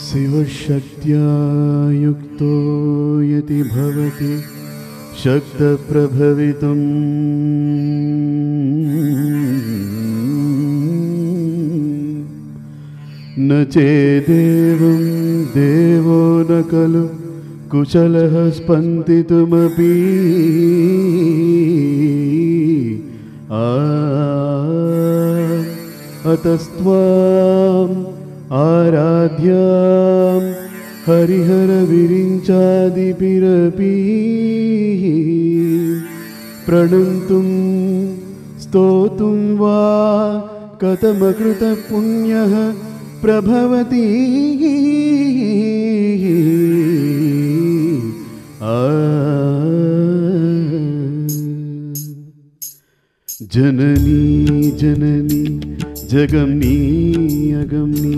शिवशक्त्या युक्तो यति भवति शक्तप्रभवितुम् न चेदेवं देवो न खलु कुशलः स्पन्दितुमपि आ अतस्त्वाम् आराध्यां हरिहरविरिञ्चादिभिरपि प्रणन्तुं स्तोतुं वा कथमकृतपुण्यः प्रभवति आ जननी जननी जगमनी अगमनी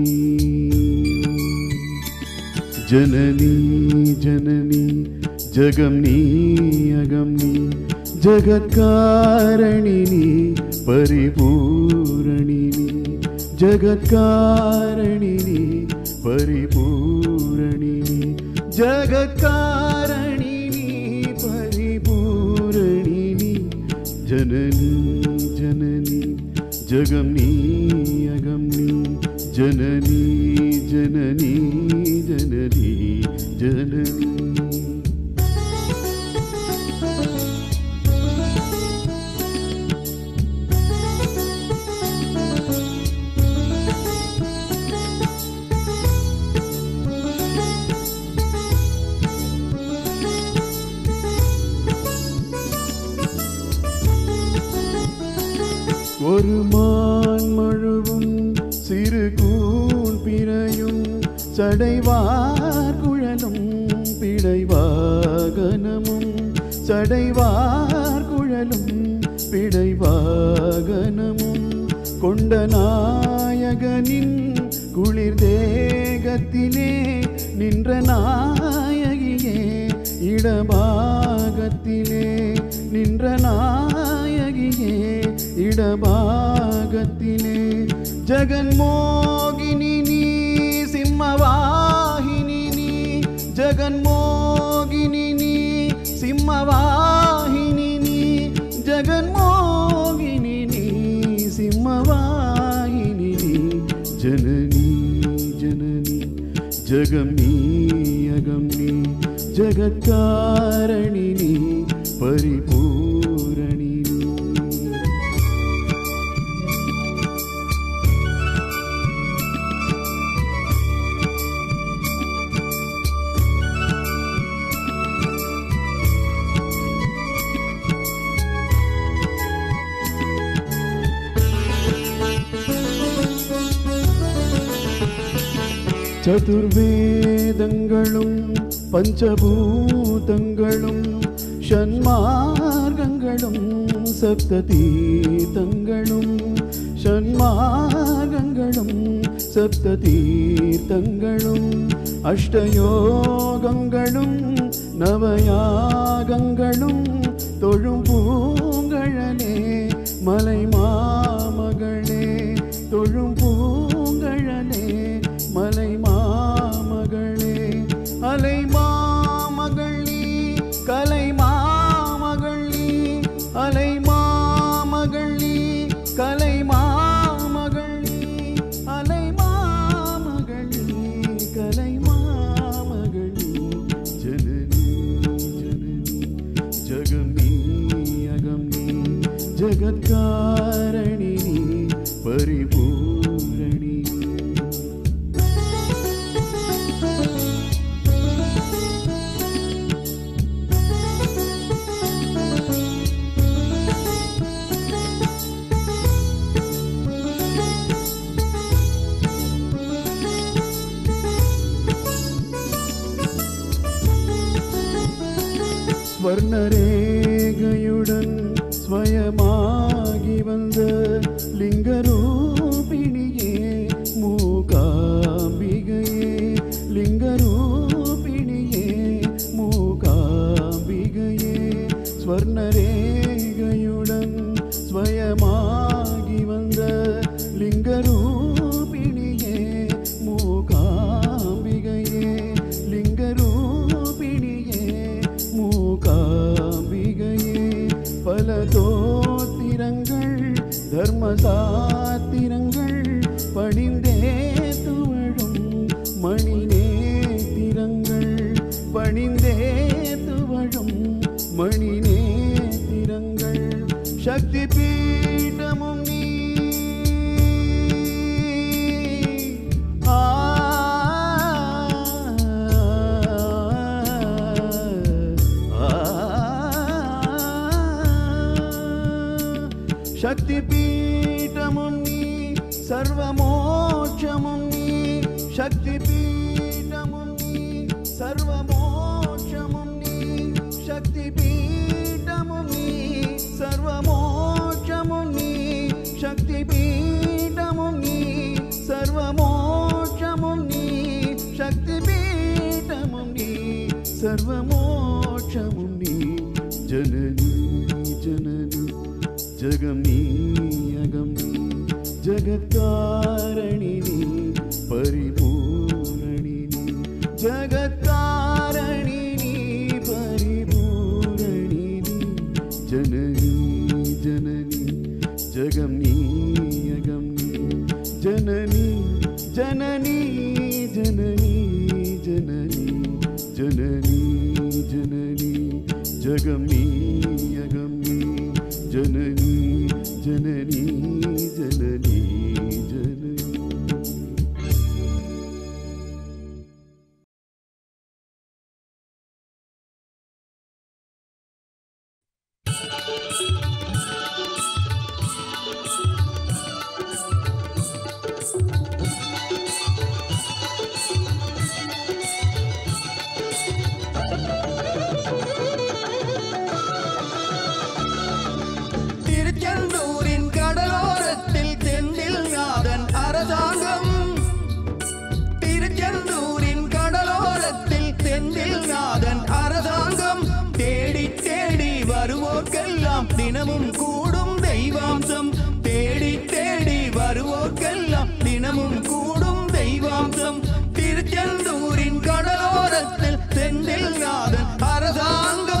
जननी जननी जगमनी अगमनी जगत्कारणिनी परिपूरणिनी जगत्कारणिनी परिपूरणिनी जगत्कारणिनी परिपूरणिनी जननी जननी जगमनी अगमनी जननी जननी जननी जननी ஒரு மான் மழுவும் சிறு கூன் பிறையும் சடைவார் குழலும் பிடைவாகனமும் சடைவார் குழலும் பிடைவாகனமும் கொண்ட நாயகனின் குளிர் தேகத்திலே நின்ற நாயகியே இடபாகத்திலே நின்ற நாயகியே இடபாகத்திலே ஜெகன்மோகினி நீ சிம்மவாகினி நீ ஜெகன்மோகினி நீ சிம்மவாகினி நீ ஜெகன்மோகினி நீ சிம்மவாகினி நீ ஜனனி ஜனனி ஜகம்னி அகம்னி ஜகத்காரணினி பரிபூரணினி சதுர்வேதங்களும் பஞ்சபூதங்களும் ஷண்மார்க்கங்களும் சப்ததீர்த்தங்களும் ஷண்மார்க்கங்களும் சப்ததீர்த்தங்களும் அஷ்டயோகங்களும் நவயாகங்களும் தொழும் பூங்கழலே மலை மாமகளே தொழும் பூங்கழலே மலை மாமகளே அலை மாமகளி கலை மாமகளி அலை மாமகளி கலை மாமகளி அலை மாமகளி கலை மாமகளி ஜனனி ஜனனி ஜகமி அகமி ஜகத்காரணினி பரிபூரணி ஸ்வர்ணரேகையுடன் ஸ்வயமாகி வந்த லிங்கரூபிணியே மூகாம்பிகையே லிங்கரூபிணியே மூகாம்பிகையே ஸ்வர்ணரேகையுடன் ஸ்வயமாகி வந்த லிங்கரூபிணியே மூகாம்பிகையே பணிந்தே துவழும் மணி நேத்திரங்கள் சக்தி பீடமும் நீ ஆ சக்தி பீடமும் நீ சர்வமோட்சமும் நீ சக்தி பீடமும் நீ சர்வமோட்சமும் நீ சக்தி பீடமும் நீ சர்வமோட்சமும் நீ சக்தி பீடமும் நீ சர்வமோட்சமும் நீ சக்தி பீடமும் நீ சர்வமோட்சமும் நீ ஜனனி ஜனனி ஜகம் நீ அகம் நீ ஜகத்காரணி நீ பரிபூரணி நீ ஜகத்காரணி நீ பரிபூரணி நீ ஜனனி ஜனனி ஜகம் நீ அகம் நீ ஜனனி ஜனனி ஜனனி ஜனனி ஜனனி ஜனனி ஜகம் நீ அகம் நீ ஜனனி ஜனனி ஜனனி ஜனனி திருச்செந்தூரின் கடலோரத்தில் தென்னில் நாதன் அரசாங்கம் திருச்செந்தூரின் கடலோரத்தில் தென்னில் நாதன் அரசாங்கம் தேடி தேடி வருவோர்க்கெல்லாம் தினமும் கூடும் தெய்வாம்சம் தேடி தேடி வருவோர்க்கெல்லாம் தினமும் கூடும் தெய்வாம்சம் திருச்செந்தூரின் கடலோரத்தில் தென்னில் நாதன் அரசாங்கம்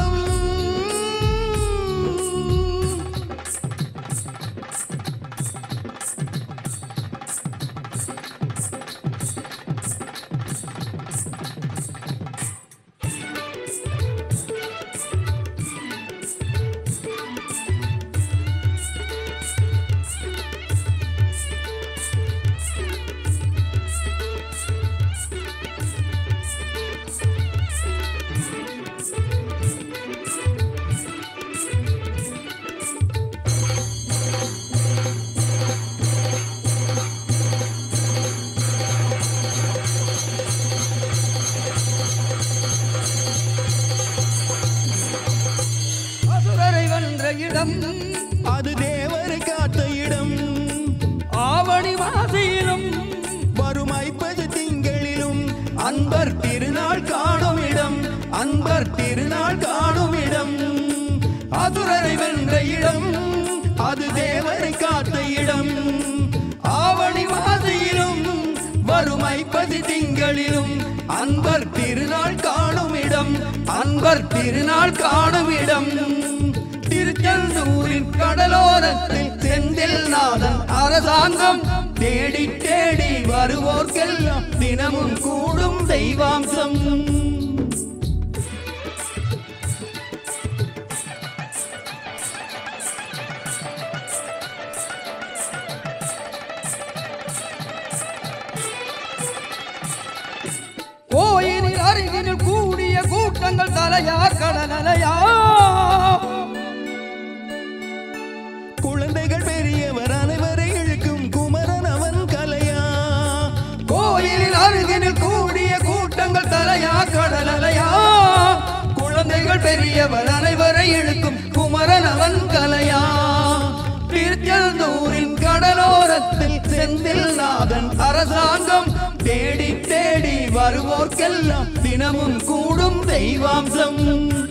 அசுரரை வென்ற இடம் அது தேவரை காத்த இடம் ஆவணி மாசியிலும் வரும் ஐப்பது திங்களிலும் அன்பர் திருநாள் காணும் இடம் அன்பர் திருநாள் காணும் இடம் அசுரரை வென்ற இடம் அது தேவரை காத்த இடம் ஆவணி மாசியிலும் வரும் ஐப்பது திங்களிலும் அன்பர் திருநாள் காணும் இடம் அன்பர் திருநாள் காணும் இடம் திருச்செந்தூரின் கடலோரத்தில் செந்தில் நாதன் அரசாங்கம் தேடி தேடி வருவோர்க்கெல்லாம் தினமும் கூடும் தெய்வாம்சம் கோயிலில் அருகினில் கூடிய கூட்டங்கள் தலையா கடலையா குழந்தைகள் பெரியவர் அனைவரை இழுக்கும் குமரன் அவன் கலையா கோயிலில் அருகினில் கூடிய கூட்டங்கள் தலையா கடலையா குழந்தைகள் பெரியவர் அனைவரை இழுக்கும் குமரன் அவன் கலையா திருச்செந்தூரின் கடலோரத்தில் செந்தில் நாதன் அரசாங்கம் தேடி தேடி வருவோர்க்கெல்லாம் தினமும் கூடும் தெய்வாம்சம்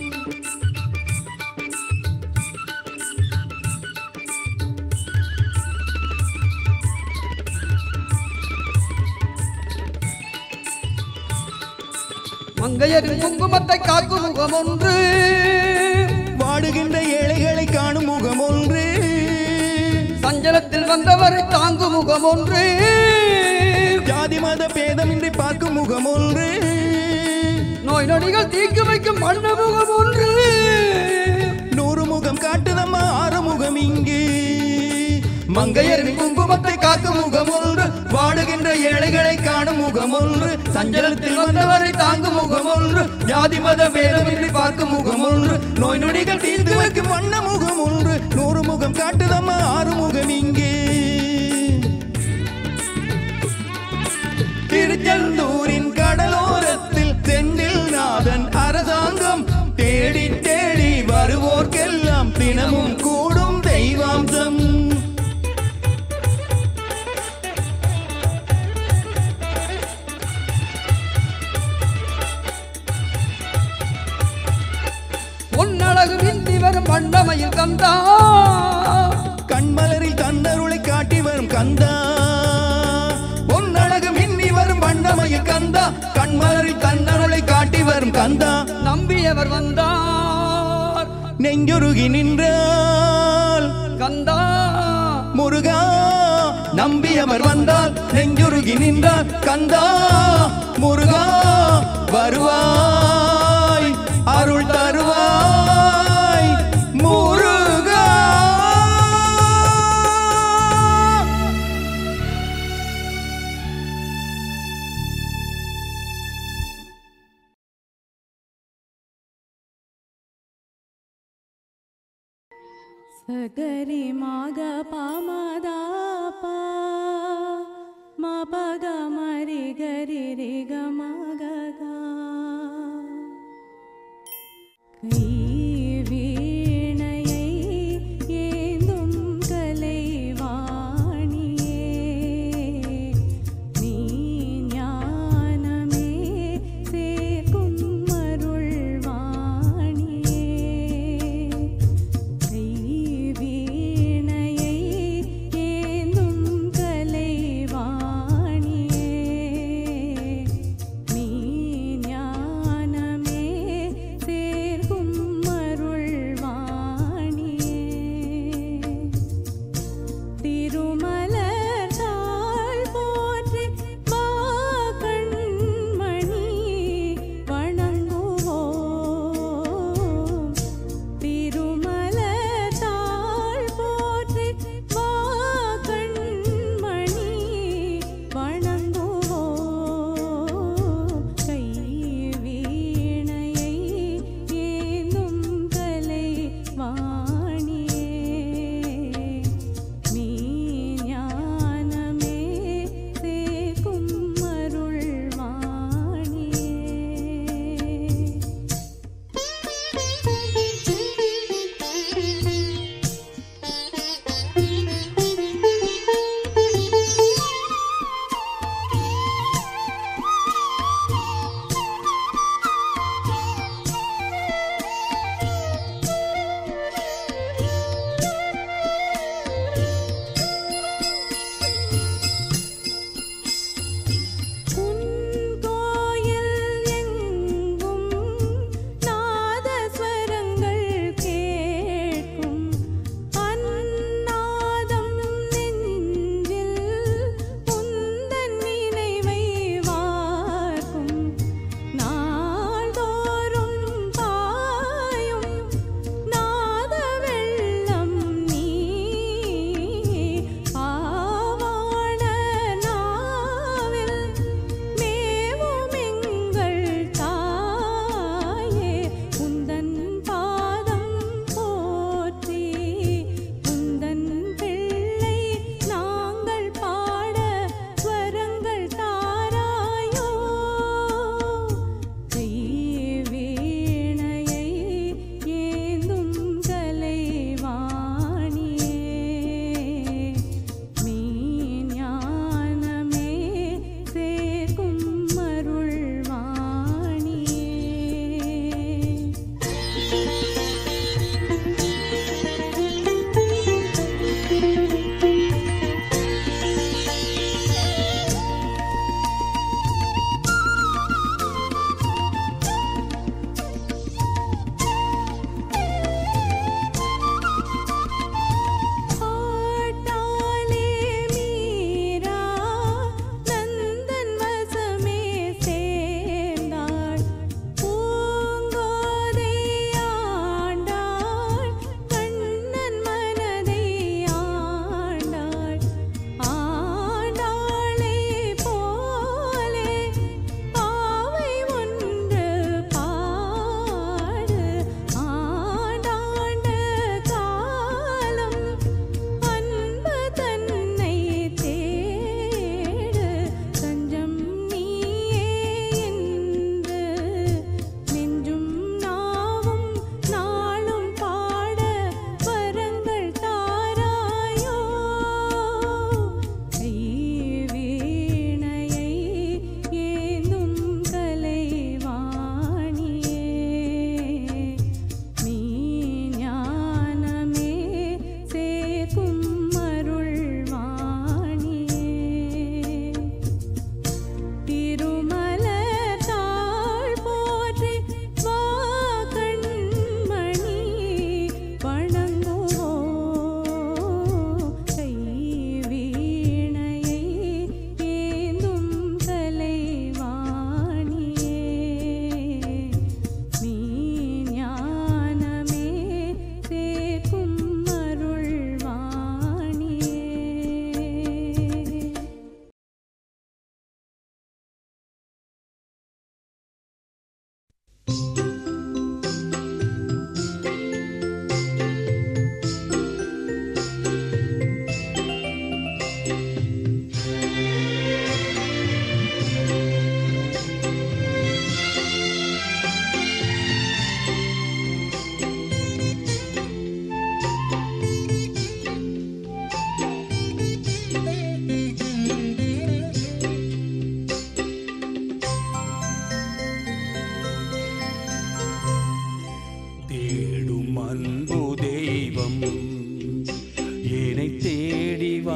மங்கையரின் குங்குமத்தை காக்கும் முகம் ஒன்று வாடுகின்ற ஏழைகளை காணும் முகம் ஒன்று சஞ்சலத்தில் வந்தவரை தாங்கும் முகம் ஒன்று ஜாதி மத பேதமின்றி பார்க்கும் முகம் ஒன்று நோய் நொடிகள் தீக்கு வைக்கும் மன்னமுகம் ஒன்று நூறு முகம் காட்டுதம்மா ஆறுமுகம் இங்கே மங்கையரின் குங்குமத்தை காக்கும் முகம் ஒன்று வாடுகின்ற ஏழைகளை காணும் முகம் ஒன்று சஞ்சலத்தில் வந்தவரை தாங்கும் முகம் ஒன்று ஜாதி மத பேதமின்றி பார்க்கும் முகம் ஒன்று நோய் நொடிகள் தீர்த்து வைக்கும் வைக்கும் வண்ண முகம் ஒன்று நூறு முகம் காட்டுதம்மா ஆறுமுகம் இங்கே திருச்செந்தூரின் கடலோரத்தில் செந்தில் நாதன் அரசாங்கம் தேடி தேடி வருவோர்க்கெல்லாம் தினமும் கூடும் தெய்வாம்சம் பொன்னழகு மிந்தி வரும் வண்ணமையில் கந்தா கண்மலரில் கந்தருளை காட்டி வரும் கந்தா பொன்னழகு மின்னி வரும் வண்ணமயில் கந்தா கண்மலரில் கந்தருளை காட்டி வரும் கந்தா நம்பியவர் வந்தார் நெஞ்சொருகி நின்றால் கந்தா முருகா நம்பியவர் வந்தால் நெஞ்சுருகி நின்றார் கந்தா முருகா வருவாய் அருள் தருவாய் முருகா సగరి మాగ పామదాప మా పగ మరి గరి రి గ మగ గా. கை வீணையை ஏந்தும் கலைவாணியே நீ ஞானமே சேர்க்கும் அருள்வாணியே கை வீணையை ஏந்தும் கலைவாணியே நீ ஞானமே சேர்க்கும்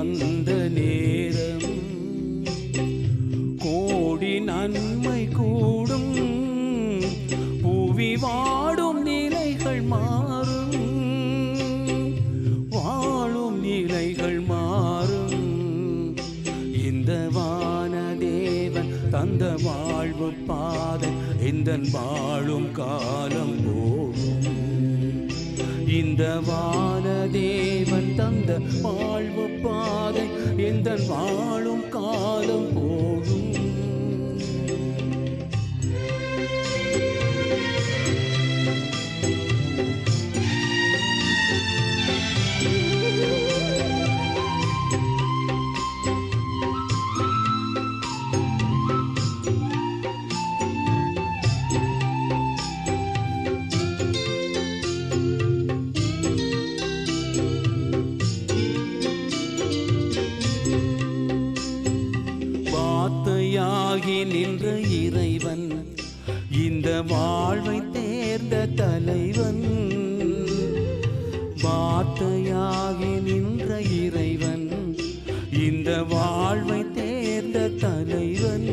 வந்த நேரம் கோடி நன்மை கூடும் புவி வாடும் நிலைகள் மாறும் வாழும் நிலைகள் மாறும் இந்த வானதேவன் தந்த வாழ்வு பாதை இந்த வாழும் காலம் போகும் இந்த வானதேவன் தந்த வாழ்வு பாதை இந்த வாழும் காலம் போகும் வார்த்தையாகி நின்ற இறைவன் இந்த வாழ்வை தேர்ந்த தலைவன் வார்த்தையாகி நின்ற இறைவன் இந்த வாழ்வை தேர்ந்த தலைவன்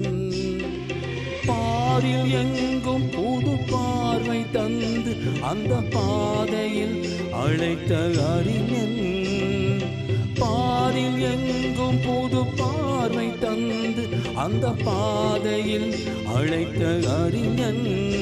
பாரில் எங்கும் புது பார்வை தந்து அந்த பாதையில் அழைத்த அறிஞன் பாரில் எங்கும் புது பார்வை தந்து அந்த பாதையில் அழைத்த அறிஞன்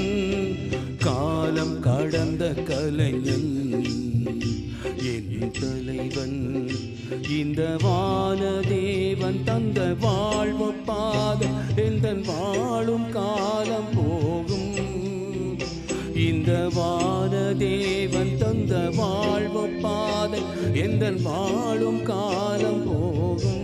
காலம் கடந்த கலைஞன் என் தலைவன் இந்த வானதேவன் தந்த வாழ்வு பாதை எந்த வாழும் காலம் போகும் இந்த வானதேவன் தந்த வாழ்வு பாதை எந்த வாழும் காலம் போகும்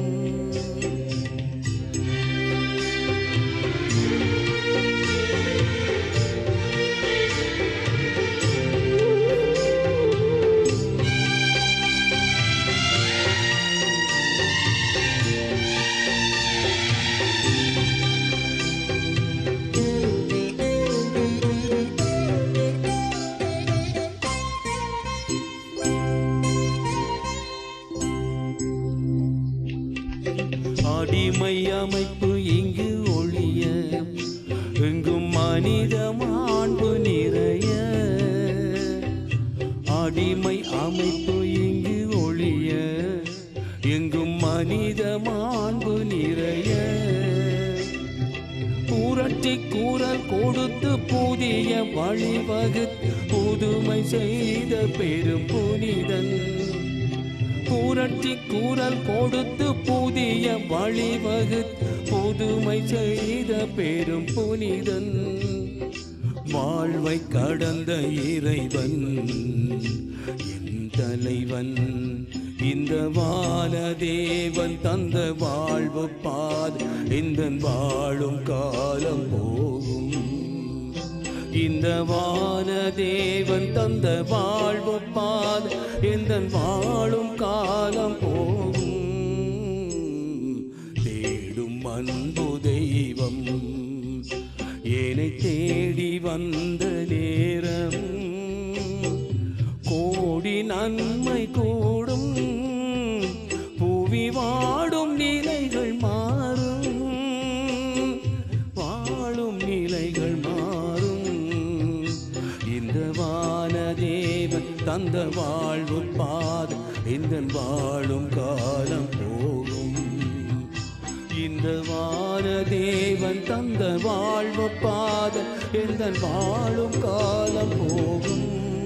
அடிமை அமைப்பு இங்கு ஒழிய எங்கும் மனித மாண்பு நிறைய அடிமை அமைப்பு இங்கு ஒழிய எங்கும் மனித மாண்பு நிறைய புரட்டி கூறல் கொடுத்து புதிய வழிவகுத்து புதுமை செய்த பெரும் புனிதன் புரட்டி கூறல் கொடுத்து புதிய வழிவகுத்து புதுமை செய்த பெரும் புனிதன் வாழ்வை கடந்த இறைவன் என் தலைவன் இந்த வானதேவன் தந்த வாழ்வு பாத இந்த வாழும் காலம் போகும் இந்த வானதேவன் தந்த வாழ்வு பாத இந்த வாழும் காலம் போகும் தேடும் அன்பு தெய்வம் என்னை தேடி வந்த நேரம் கோடி நன்மை கூடும் புவி வாடும் நிலைகள் மாறும் வாழும் நிலைகள் மாறும் இந்த வானதேவன் தந்த வாழ்வு பாத இந்த வாழும் காலம் போகும் இந்த வானதேவன் தந்த வாழ்வு பாத இந்த வாழும் காலம் போகும்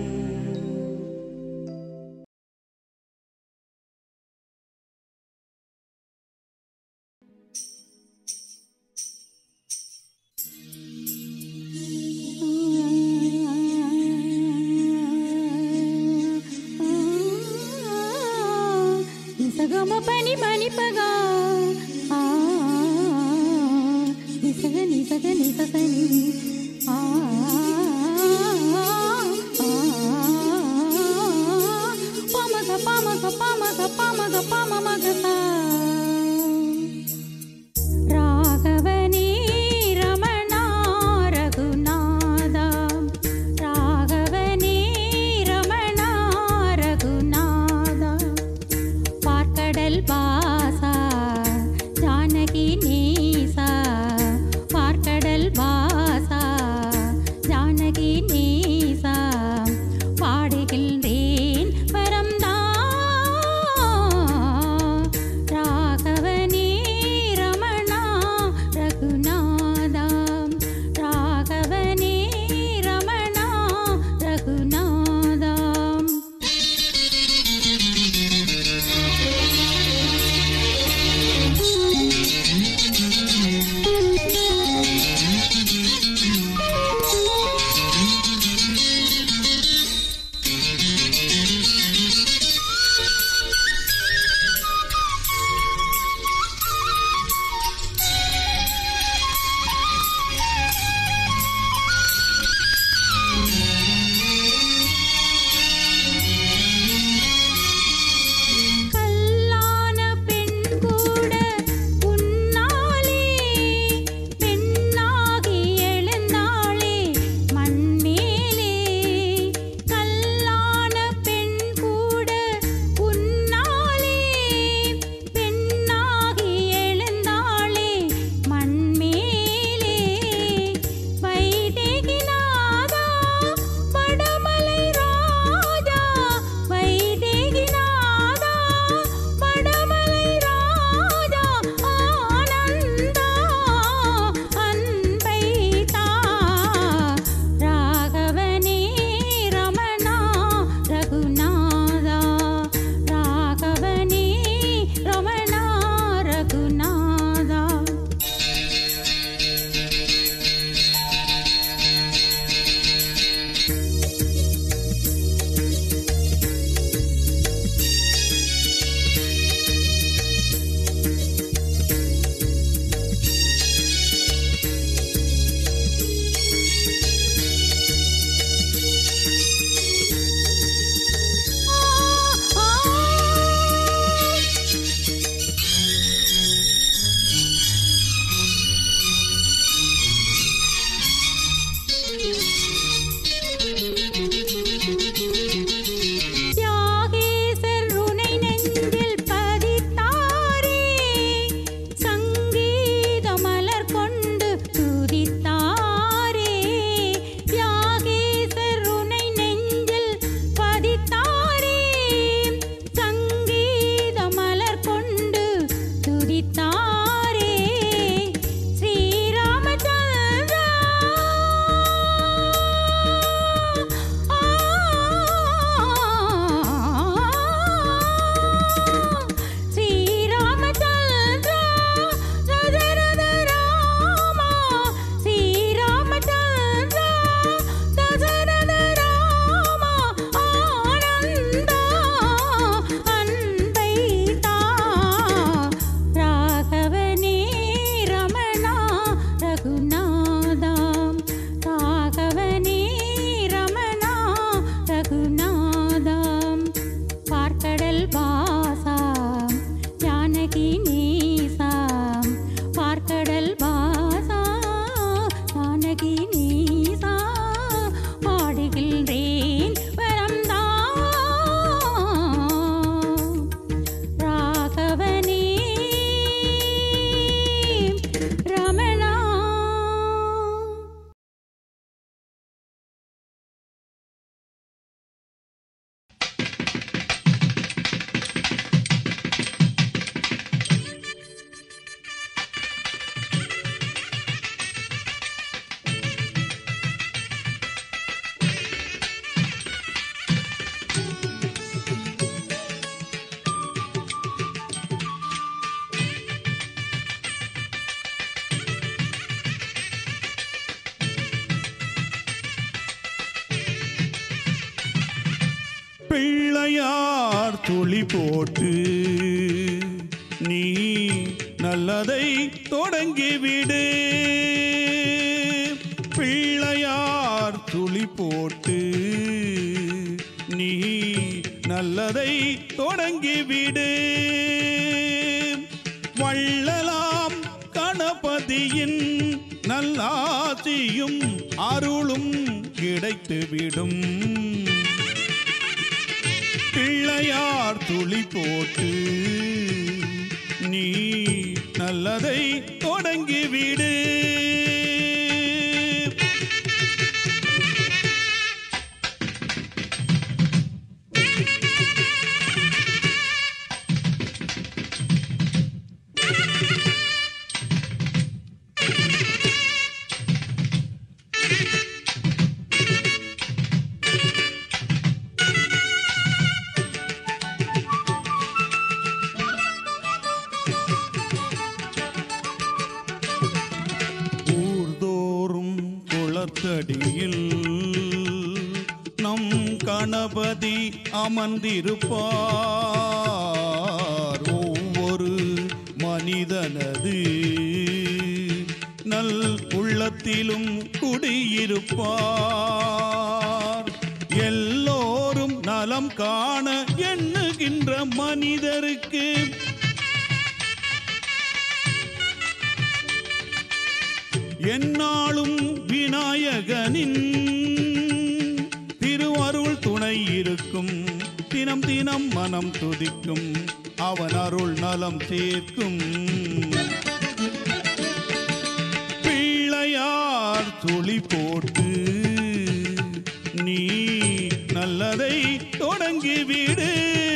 నిసగమ పని మని పగా ఆ నిసగ నిసగ నిసగని ఆ ఆ பிள்ளையார் துளி போட்டு நீ நல்லதை தொடங்கிவிடு பிள்ளையார் துளி போட்டு நீ நல்லதை தொடங்கிவிடு வள்ளலாம் கணபதியின் நல்லாசியும் அருளும் கிடைத்துவிடும் பிள்ளையார் துளி போட்டு நீ நல்லதை தொடங்கிவிடு ஊர்தோறும் குளத்தடியில் நம் கணபதி அமர்ந்திருப்பார் ஒவ்வொரு மனிதனது நல் உள்ளத்திலும் குடியிருப்பார் எல்லோரும் நலம் காண எண்ணுகின்ற மனிதருக்கு என்னாலும் விநாயகனின் திருவருள் துணை இருக்கும் தினம் தினம் மனம் துதிக்கும் அவன் அருள் நலம் சேர்க்கும் பிள்ளையார் துளி போட்டு நீ நல்லதை தொடங்கிவிடு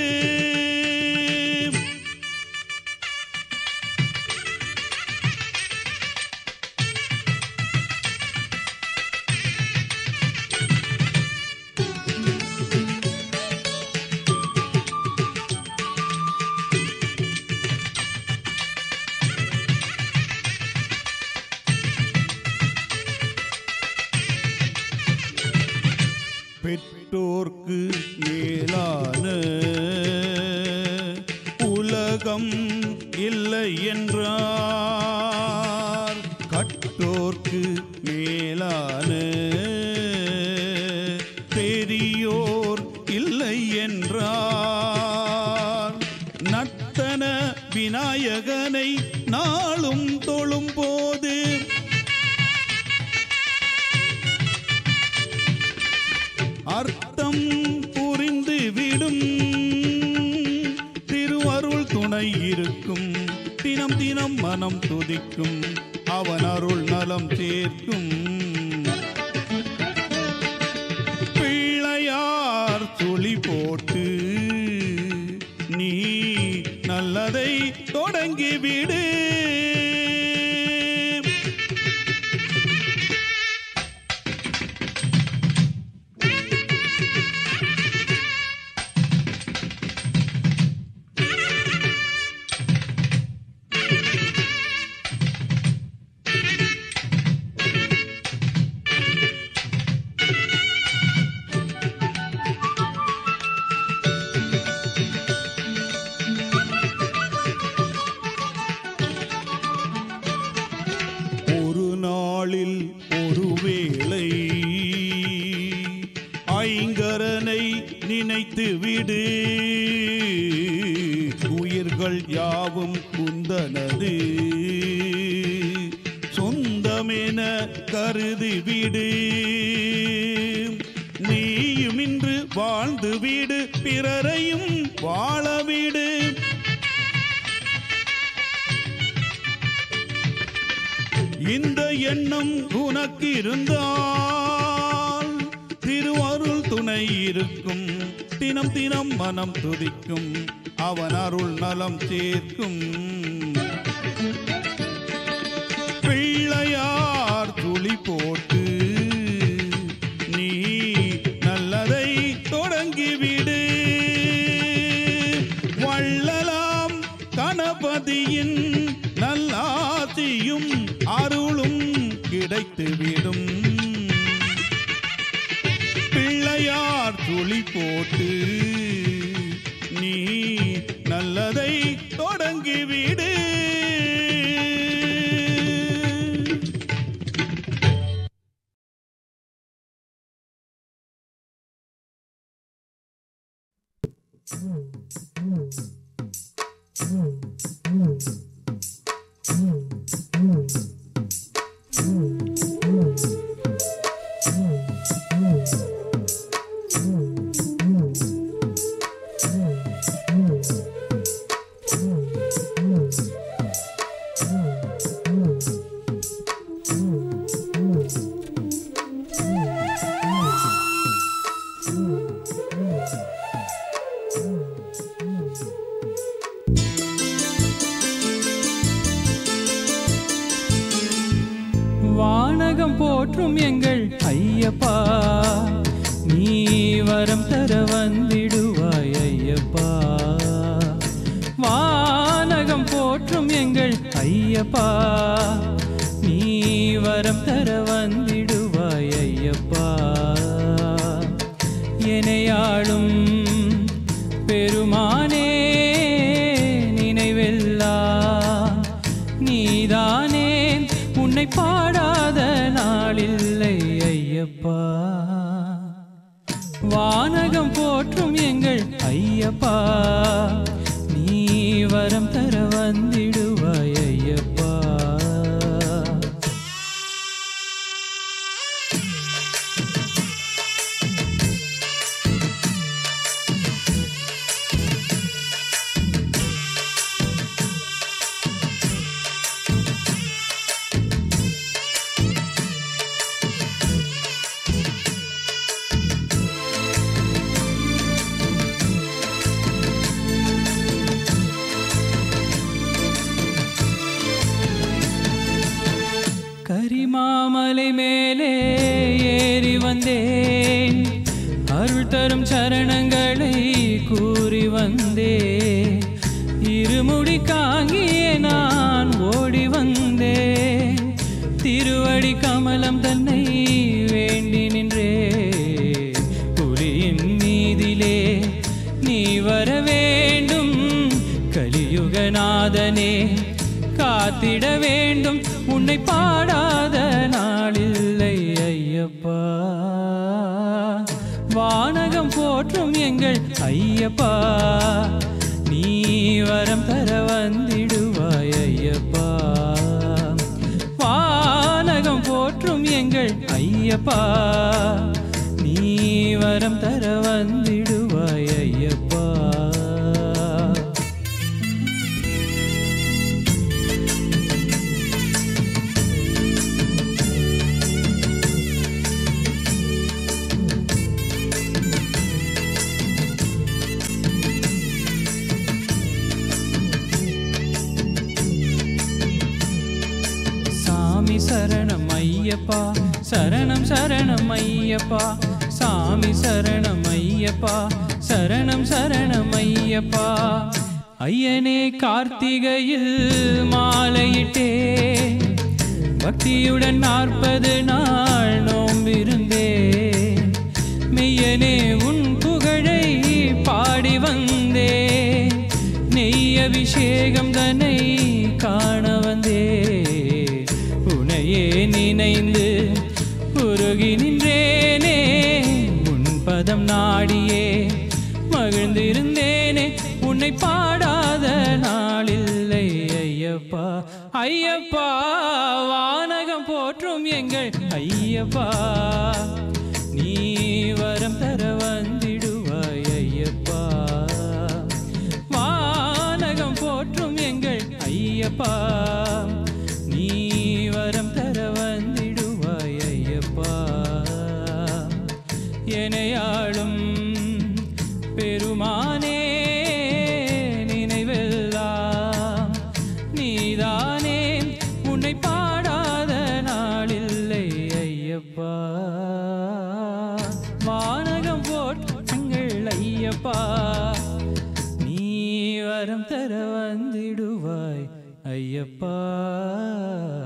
பெற்றோர்க்கு மேலான உலகம் இல்லை என்றார் கற்றோர்க்கு மேலான பெரியோர் இல்லை என்றார் நத்தன விநாயகனை நாளும் தொழும் போது அர்த்தம் புரிந்து விடும் திருவருள் துணை இருக்கும் தினம் தினம் மனம் துதிக்கும் அவன் அருள் நலம் சேர்க்கும் பிள்ளையார் துளி போட்டு நீ நல்லதை தொடங்கிவிடு ஒரு நாளில் ஒரு வேளை ஐங்கரனை நினைத்து விடு உயிர்கள் யாவும் குந்தனது சொந்தமென கருதி விடு நீயும் இன்று வாழ்ந்து விடு பிறரையும் வாழ விடு இந்த எண்ணம் உனக்கு இருந்தால் திருவருள் துணை இருக்கும் தினம் தினம் மனம் துதிக்கும் அவன் அருள் நலம் சேர்க்கும் பிள்ளையார் துளி போட்டு நீ நல்லதை தொடங்கிவிடு வள்ளலாம் கணபதியின் நல்லாசியும் அருளும் கிடைத்துவிடும் பிள்ளையார் துளி போட்டு நீ நல்லதை தொடங்கிவிடு வானகம் போற்றும் எங்கள் ஐயப்பா நீ வரம் தர வந்திடுவாய் ஐயப்பா வானகம் போற்றும் எங்கள் ஐயப்பா நீ வரம் தர வந்திடுவாய் ஐயப்பா எனையாளும் பெருமானே நினைவெல்லாம் நீதானே உன்னை பாடாத நாளில்லை ஐயப்பா வானகம் போற்றும் எங்கள் ஐயப்பா நீ வரம் தர வந்திடுவாய் ஐயப்பா கரிமாமலை மேலே ஏறி வந்தேன் அருள் தரும் சரணங்களை கூறி வந்தேன் இருமுடி காங்கியே நான் ஓடி வந்தேன் திருவடி கமலம் தன்னை வேண்டி நின்றே புலியின் மீதிலே நீ வர வேண்டும் கலியுகநாதனே காத்திட வேண்டும் உன்னை பாடாத நாளில்லை ஐயப்பா வானகம் போற்றும் எங்கள் ஐயப்பா நீ வரம் தர வந்திடுவாய் ஐயப்பா வானகம் போற்றும் எங்கள் ஐயப்பா நீ வரம் தர வந்திடுவாய் ஐயப்பா சாமி சரணம் ஐயப்பா சரணம் சரணம் ஐயப்பா சாமி சரணம் ஐயப்பா சரணம் சரணம் ஐயப்பா ஐயனே கார்த்திகையில் மாலையிட்டே பக்தியுடன் நாற்பது நாள் நோம்பிருந்தே மெய்யனே உன் புகழை பாடி வந்தே நெய் அபிஷேகம் தன்னை காண வந்தே உனையே நினைந்து உருகி நின்றேனே உன் பதம் நாடியே மகிழ்ந்திருந்தேனே உன்னை பாடாத நாளில்லை ஐயப்பா ஐயப்பா வானகம் போற்றும் எங்கள் ஐயப்பா நீ வரம் தர வந்திடுவாய் ஐயப்பா வானகம் போற்றும் எங்கள் ஐயப்பா நீ வரம் தர வந்திடுவாய் ஐயப்பா எனையாளும் பெருமானே நினைவெல்லாம் நீதானே உன்னை பாடாத நாளில்லை ஐயப்பா வானகம் போற்றுங்கள் ஐயப்பா நீ வரம் தர வந்திடுவாய் ஐயப்பா